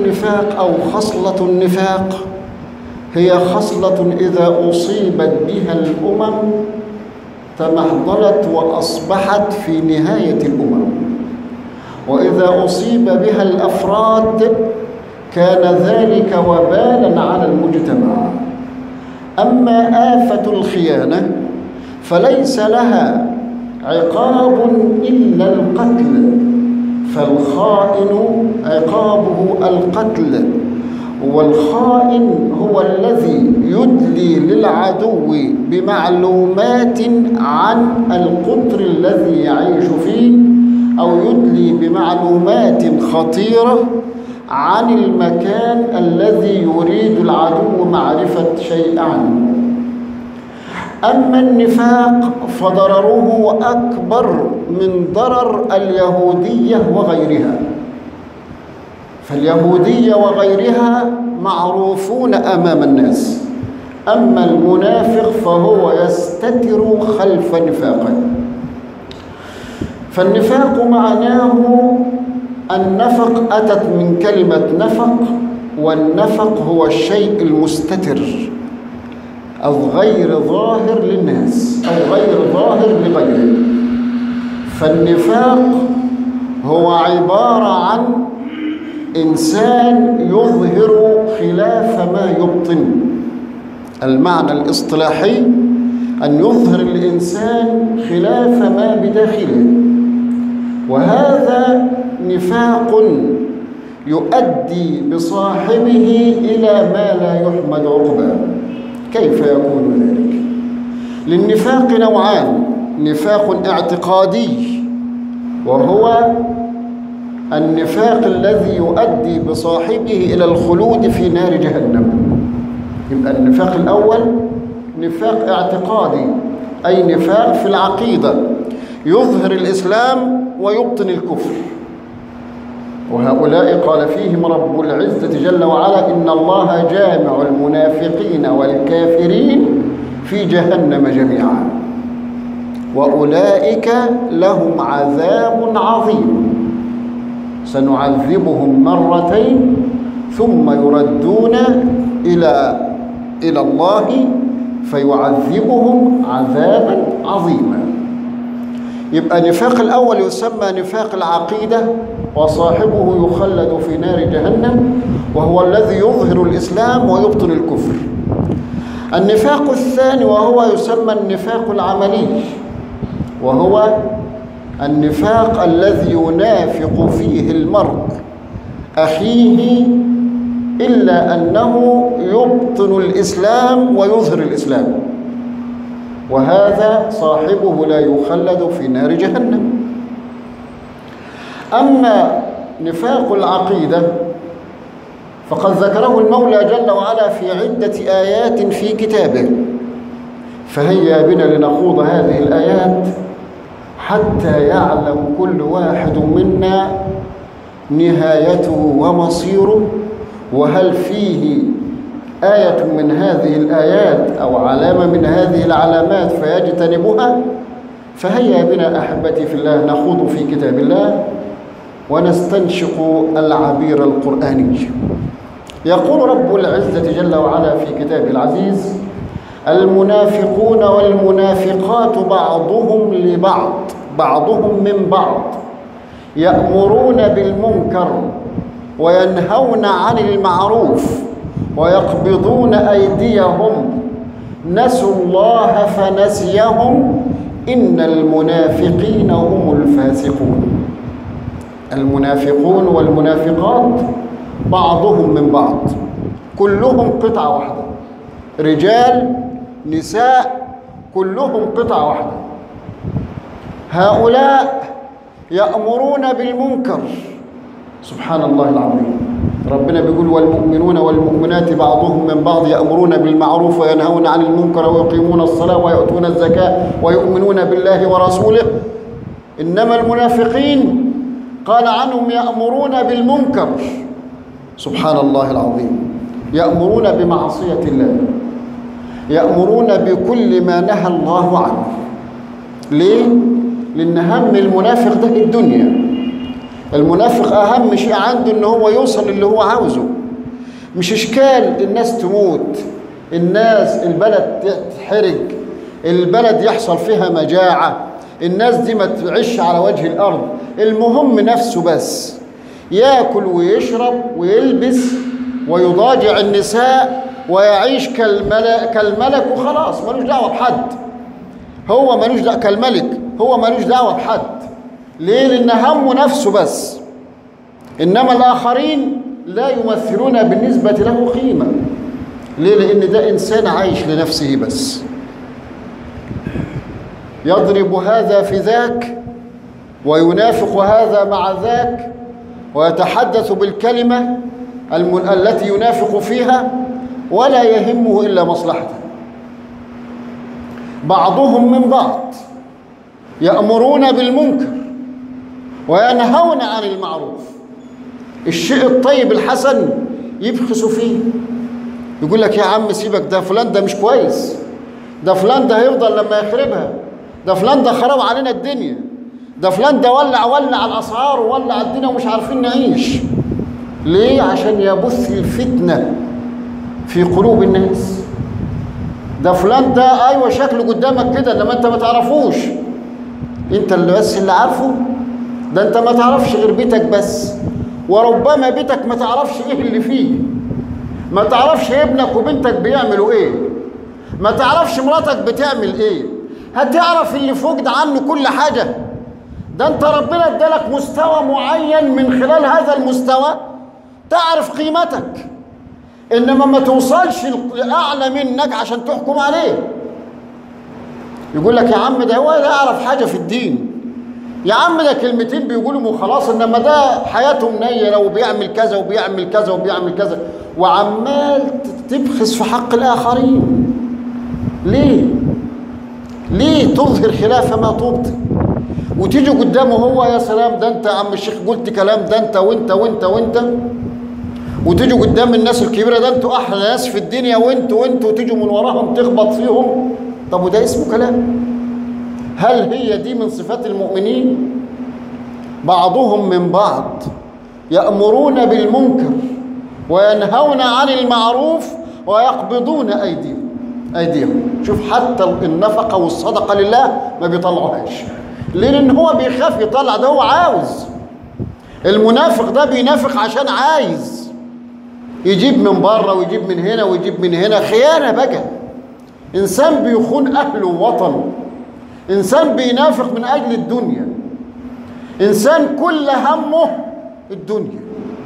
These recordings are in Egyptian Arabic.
النفاق أو خصلة النفاق هي خصلة إذا أصيبت بها الأمم تمهضلت وأصبحت في نهاية الأمم وإذا أصيب بها الأفراد كان ذلك وبالا على المجتمع أما آفة الخيانة فليس لها عقاب إلا القتل فالخائن عقابه القتل والخائن هو الذي يدلي للعدو بمعلومات عن القطر الذي يعيش فيه أو يدلي بمعلومات خطيرة عن المكان الذي يريد العدو معرفة شيء عنه أما النفاق فضرره أكبر من ضرر اليهودية وغيرها فاليهودية وغيرها معروفون أمام الناس أما المنافق فهو يستتر خلف نفاقه فالنفاق معناه النفق أتت من كلمة نفق والنفق هو الشيء المستتر أو غير ظاهر للناس أو غير ظاهر لغيره فالنفاق هو عبارة عن إنسان يظهر خلاف ما يبطن المعنى الاصطلاحي أن يظهر الإنسان خلاف ما بداخله وهذا نفاق يؤدي بصاحبه إلى ما لا يحمد عقباه كيف يكون ذلك للنفاق نوعان نفاق اعتقادي وهو النفاق الذي يؤدي بصاحبه إلى الخلود في نار جهنم يبقى النفاق الأول نفاق اعتقادي أي نفاق في العقيدة يظهر الإسلام ويبطن الكفر وهؤلاء قال فيهم رب العزة جل وعلا إن الله جامع المنافقين والكافرين في جهنم جميعا وأولئك لهم عذاب عظيم سنعذبهم مرتين ثم يردون إلى إلى الله فيعذبهم عذابا عظيما يبقى نفاق الأول يسمى نفاق العقيدة وصاحبه يخلد في نار جهنم وهو الذي يظهر الإسلام ويبطن الكفر النفاق الثاني وهو يسمى النفاق العملي وهو النفاق الذي ينافق فيه المرء أخيه إلا أنه يبطن الإسلام ويظهر الإسلام وهذا صاحبه لا يخلد في نار جهنم أما نفاق العقيدة فقد ذكره المولى جل وعلا في عدة آيات في كتابه فهيا بنا لنخوض هذه الآيات حتى يعلم كل واحد منا نهايته ومصيره وهل فيه آية من هذه الآيات أو علامة من هذه العلامات فيجتنبها فهيا بنا أحبتي في الله نخوض في كتاب الله ونستنشق العبير القرآني يقول رب العزة جل وعلا في كتابه العزيز المنافقون والمنافقات بعضهم لبعض بعضهم من بعض يأمرون بالمنكر وينهون عن المعروف ويقبضون أيديهم نسوا الله فنسيهم إن المنافقين هم الفاسقون المنافقون والمنافقات بعضهم من بعض كلهم قطعة واحدة رجال نساء كلهم قطعة واحدة هؤلاء يأمرون بالمنكر سبحان الله العظيم ربنا بيقول والمؤمنون والمؤمنات بعضهم من بعض يأمرون بالمعروف وينهون عن المنكر ويقيمون الصلاة ويؤتون الزكاة ويؤمنون بالله ورسوله إنما المنافقين قال عنهم يأمرون بالمنكر سبحان الله العظيم يأمرون بمعصية الله يأمرون بكل ما نهى الله عنه ليه؟ لأن هم المنافق ده الدنيا المنافق اهم شيء عنده ان هو يوصل اللي هو عاوزه مش اشكال الناس تموت الناس البلد تتحرق البلد يحصل فيها مجاعة الناس دي ما تعيش على وجه الارض المهم نفسه بس ياكل ويشرب ويلبس ويضاجع النساء ويعيش كالملك, كالملك وخلاص ملوش دعوه بحد هو ملوش دعوه كالملك هو ملوش دعوه بحد ليه لان همه نفسه بس انما الاخرين لا يمثلون بالنسبه له قيمه ليه لان ده انسان عايش لنفسه بس يضرب هذا في ذاك وينافق هذا مع ذاك ويتحدث بالكلمه الم... التي ينافق فيها ولا يهمه الا مصلحته بعضهم من بعض يامرون بالمنكر وينهون عن المعروف الشيء الطيب الحسن يبخسوا فيه يقول لك يا عم سيبك ده فلان ده مش كويس ده فلان ده هيفضل لما يخربها ده فلان ده خرب علينا الدنيا ده فلان ده ولع ولع الاسعار وولع الدنيا ومش عارفين نعيش ليه عشان يبث الفتنه في قلوب الناس ده فلان ده ايوه شكله قدامك كده انما انت ما تعرفوش انت اللي بس اللي عارفه ده انت ما تعرفش غير بيتك بس وربما بيتك ما تعرفش ايه اللي فيه ما تعرفش ابنك وبنتك بيعملوا ايه ما تعرفش مراتك بتعمل ايه هتعرف اللي فوق ده عنه كل حاجة ده انت ربنا ادالك مستوى معين من خلال هذا المستوى تعرف قيمتك انما ما توصلش لاعلى منك عشان تحكم عليه يقول لك يا عم ده هو يعرف حاجة في الدين يا عم ده كلمتين بيقولهم وخلاص انما ده حياته منيله وبيعمل كذا وبيعمل كذا وبيعمل كذا وعمال تبخس في حق الاخرين ليه ليه تظهر خلاف ما تبطن وتيجي قدامه هو يا سلام ده انت يا عم الشيخ قلت كلام ده انت وانت وانت وانت وتيجي قدام الناس الكبيره ده انتوا احلى ناس في الدنيا وانتوا وانتوا وتيجوا من وراهم تخبط فيهم طب وده اسمه كلام هل هي دي من صفات المؤمنين بعضهم من بعض يأمرون بالمنكر وينهون عن المعروف ويقبضون أيديهم أيديهم شوف حتى النفقة والصدقة لله ما بيطلعوهاش ليه؟ لأن هو بيخاف يطلع ده هو عاوز المنافق ده بينافق عشان عايز يجيب من بره ويجيب من هنا ويجيب من هنا خيانة بقى إنسان بيخون أهله ووطنه إنسان بينافق من أجل الدنيا إنسان كل همه الدنيا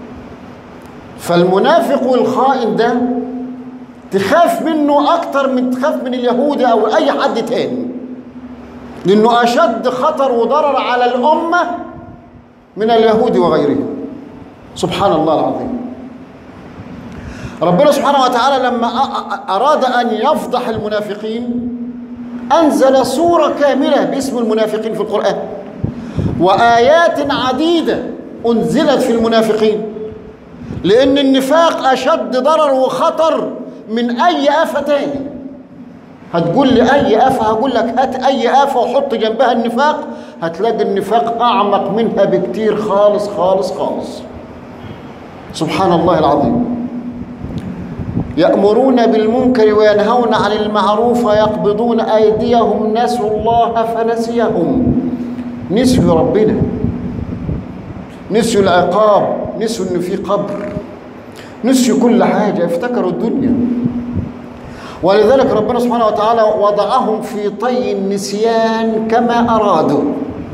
فالمنافق والخائن ده تخاف منه أكتر من تخاف من اليهود أو أي حد تاني لأنه أشد خطر وضرر على الأمة من اليهود وغيرهم سبحان الله العظيم ربنا سبحانه وتعالى لما أراد أن يفضح المنافقين أنزل سورة كاملة باسم المنافقين في القرآن وآيات عديدة أنزلت في المنافقين لأن النفاق أشد ضرر وخطر من أي آفة تاني هتقول لي أي آفة هقول لك هات أي آفة وحط جنبها النفاق هتلاقي النفاق أعمق منها بكتير خالص خالص خالص سبحان الله العظيم يأمرون بالمنكر وينهون عن المعروف ويقبضون أيديهم نسوا الله فنسيهم نسيوا ربنا نسيوا العقاب نسيوا إن في قبر نسيوا كل حاجة افتكروا الدنيا ولذلك ربنا سبحانه وتعالى وضعهم في طي النسيان كما أرادوا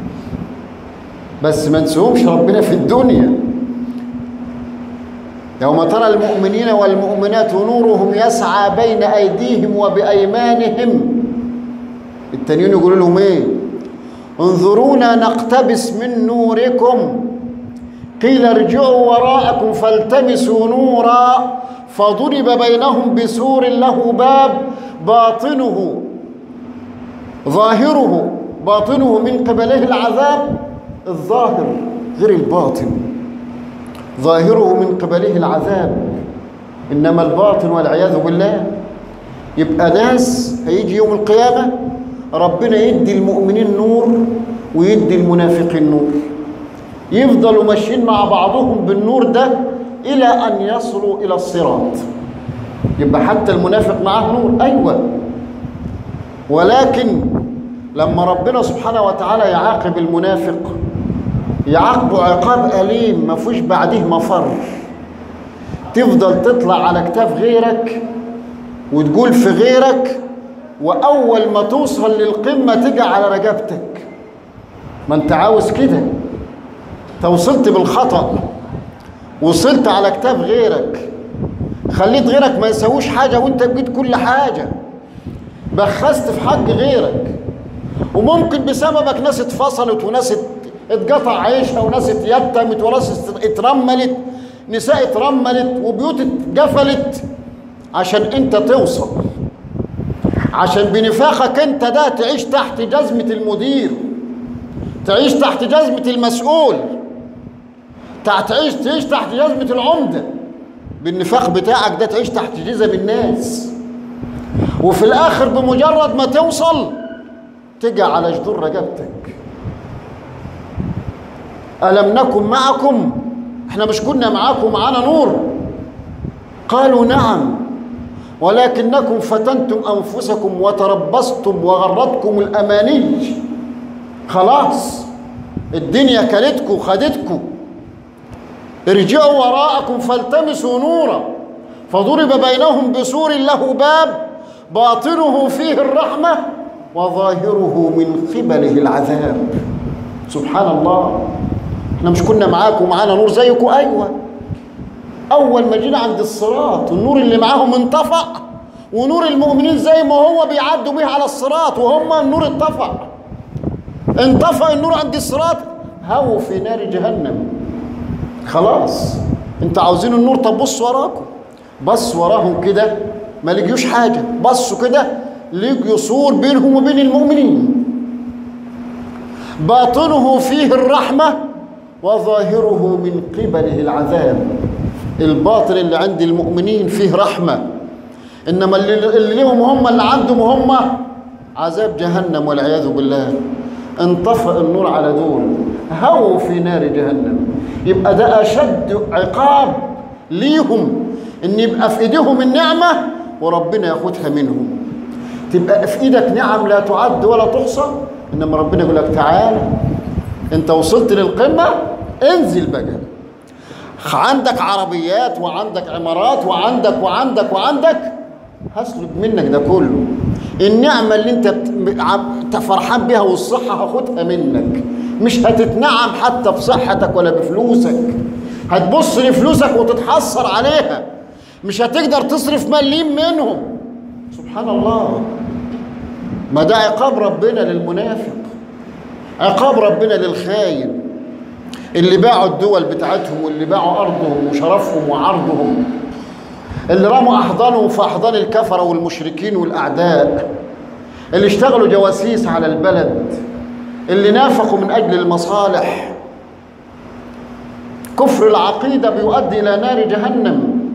بس ما نسوهمش ربنا في الدنيا يوم ترى المؤمنين والمؤمنات نورهم يسعى بين أيديهم وبأيمانهم التانيين يقولوا لهم ايه انظرونا نقتبس من نوركم قيل ارجعوا وراءكم فالتمسوا نورا فضرب بينهم بسور له باب باطنه ظاهره باطنه من قبله العذاب الظاهر غير الباطن ظاهره من قبله العذاب انما الباطن والعياذ بالله يبقى ناس هيجي يوم القيامه ربنا يدي المؤمنين نور ويدي المنافقين نور يفضلوا ماشيين مع بعضهم بالنور ده إلى أن يصلوا إلى الصراط يبقى حتى المنافق معاه نور أيوة ولكن لما ربنا سبحانه وتعالى يعاقب المنافق يعاقبه عقاب أليم ما فيش بعديه مفر تفضل تطلع على كتاف غيرك وتقول في غيرك وأول ما توصل للقمة تجي على رقبتك ما انت عاوز كده انت وصلت بالخطأ وصلت على كتاف غيرك خليت غيرك ما يسويش حاجة وانت بقيت كل حاجة بخست في حق غيرك وممكن بسببك ناس اتفصلت وناس اتقطع عيشها وناس اتيتمت وناس اترملت نساء اترملت وبيوت اتقفلت عشان انت توصل عشان بنفاقك انت ده تعيش تحت جزمة المدير تعيش تحت جزمة المسؤول تعيش تعيش تحت جزمة العمدة بالنفاق بتاعك ده تعيش تحت جزم الناس وفي الاخر بمجرد ما توصل تجي على جدور رقبتك ألم نكن معكم احنا مش كنا معاكم معانا نور قالوا نعم ولكنكم فتنتم أنفسكم وتربصتم وغرتكم الأماني خلاص الدنيا كلتكم خدتكم ارجعوا وراءكم فالتمسوا نورا فضرب بينهم بسور له باب باطنه فيه الرحمة وظاهره من قبله العذاب سبحان الله احنا مش كنا معاكم معانا نور زيكم ايوه اول ما جينا عند الصراط النور اللي معاهم انطفأ ونور المؤمنين زي ما هو بيعدوا بيه على الصراط وهم النور انطفأ انطفأ النور عند الصراط هو في نار جهنم خلاص انت عاوزين النور طب بص وراكم بص وراهم كده ما لقيوش حاجه بصوا كده لقيوا سور بينهم وبين المؤمنين باطنه فيه الرحمه وظاهره من قبله العذاب الباطل اللي عند المؤمنين فيه رحمة إنما اللي, اللي لهم هم اللي عندهم هم عذاب جهنم والعياذ بالله انطفأ النور على دول هووا في نار جهنم يبقى ده أشد عقاب ليهم إن يبقى في إيديهم النعمة وربنا ياخدها منهم تبقى في إيدك نعم لا تعد ولا تحصى إنما ربنا يقول لك تعالى انت وصلت للقمة انزل بقى عندك عربيات وعندك عمارات وعندك وعندك وعندك هسلب منك ده كله النعمة اللي انت بت- فرحان بيها والصحة هاخدها منك مش هتتنعم حتى بصحتك ولا بفلوسك هتبص لفلوسك وتتحسر عليها مش هتقدر تصرف مليم منهم سبحان الله ما ده عقاب ربنا للمنافق عقاب ربنا للخاين اللي باعوا الدول بتاعتهم واللي باعوا ارضهم وشرفهم وعرضهم اللي رموا احضانهم في احضان الكفره والمشركين والاعداء اللي اشتغلوا جواسيس على البلد اللي نافقوا من اجل المصالح كفر العقيده بيؤدي الى نار جهنم